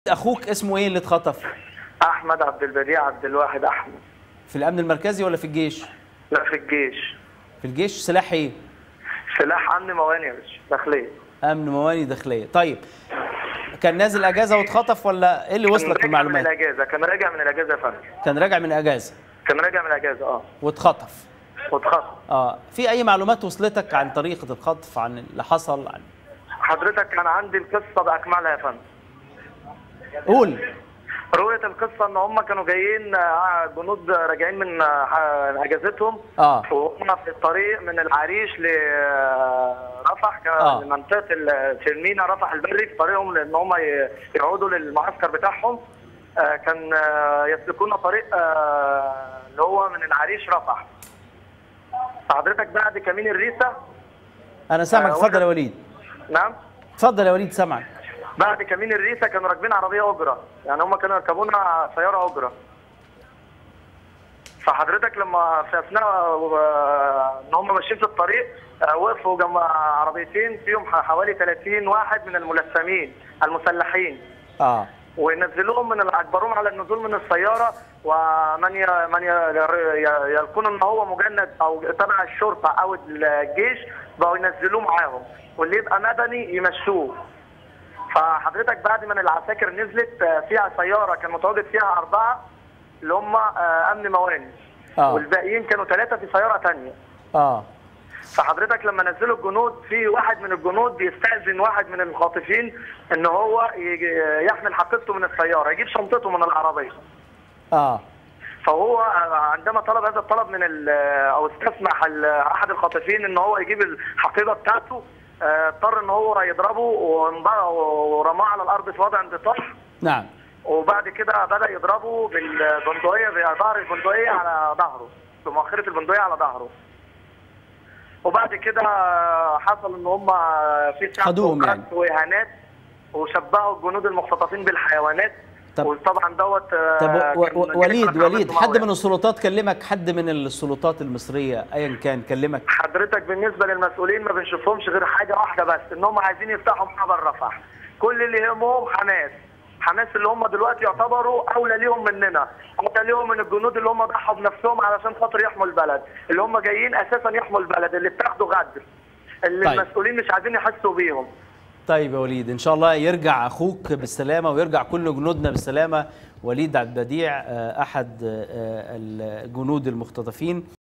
اخوك اسمه ايه اللي اتخطف احمد عبد البديع عبد الواحد احمد في الامن المركزي ولا في الجيش لا في الجيش في الجيش سلاح ايه سلاح امن موانئ يا باشا داخليه امن مواني داخليه طيب كان نازل اجازه واتخطف ولا ايه اللي وصلك كان من راجع من المعلومات الاجازه كان راجع من الاجازه يا فندم كان راجع من اجازه كان راجع من الاجازه اه واتخطف واتخطف اه في اي معلومات وصلتك عن طريقه الخطف عن اللي حصل عن حضرتك كان عندي القصه باكملها يا فندم قول رؤية القصة إن هم كانوا جايين آه، جنود راجعين من آه، أجازتهم اه وهم في الطريق من العريش لرفح آه. لمنطقة ال- في المينا رفح البري في طريقهم لأن هم ي- يعودوا للمعسكر بتاعهم آه، كان آه، يسلكون طريق آه، اللي هو من العريش رفح فحضرتك بعد كمين الريسة انا سامعك آه، اتفضل يا واحد- وليد نعم اتفضل يا وليد سامعك بعد كمين الريسة كانوا راكبين عربية أجرة يعني هم كانوا يركبونا سيارة أجرة فحضرتك لما في أثناء آه، إن هم ماشيين في الطريق آه، وقفوا جنب عربيتين فيهم ح- حوالي 30 واحد من الملثمين المسلحين اه ونزلوهم من ال- اجبروهم على النزول من السياره ومن ي... من ي... ي- يكون ان هو مجند او تبع الشرطه او الجيش بقوا ينزلوه معاهم واللي يبقى مدني يمشوه فحضرتك بعد ما العساكر نزلت آه، فيها سياره كان متواجد فيها اربعه اللي هم آه، امن موانئ اه والباقيين كانوا ثلاثه في سياره ثانيه اه فحضرتك لما نزلوا الجنود في واحد من الجنود بيستأذن واحد من الخاطفين ان هو يجي- يحمل حقيبته من السياره يجيب شنطته من العربيه اه فهو عندما طلب هذا الطلب من ال- او استسمح ال- احد الخاطفين ان هو يجيب الحقيبه بتاعته آه، اضطر ان هو يضربه وانض- ورماه على الارض في وضع انبطاح نعم وبعد كده بدا يضربه بالبندقيه بظهر البندقيه على ظهره بمؤخره البندقيه على ظهره وبعد كده حصل ان هم في ساعة خدوهم يعني. قتل واهانات وشبهوا الجنود المختطفين بالحيوانات طب- وطبعا دوت آه، طب و- كان و- جريمة وليد قتل وليد عملت حد معاوية. من السلطات كلمك حد من السلطات المصريه ايا كان كلمك حضرتك بالنسبه للمسؤولين ما بنشوفهمش غير حاجه واحده بس ان هم عايزين يفتحوا معبر رفح كل اللي يهمهم حماس حماس اللي هم دلوقتي يعتبروا اولى ليهم مننا اولى ليهم من الجنود اللي هم ضحوا بنفسهم علشان خاطر يحموا البلد اللي هم جايين اساسا يحموا البلد اللي بتاخدوا غدر اللي طيب. المسؤولين مش عايزين يحسوا بيهم طيب يا وليد ان شاء الله يرجع اخوك بالسلامه ويرجع كل جنودنا بالسلامه وليد عبد البديع آه، احد آه، الجنود المختطفين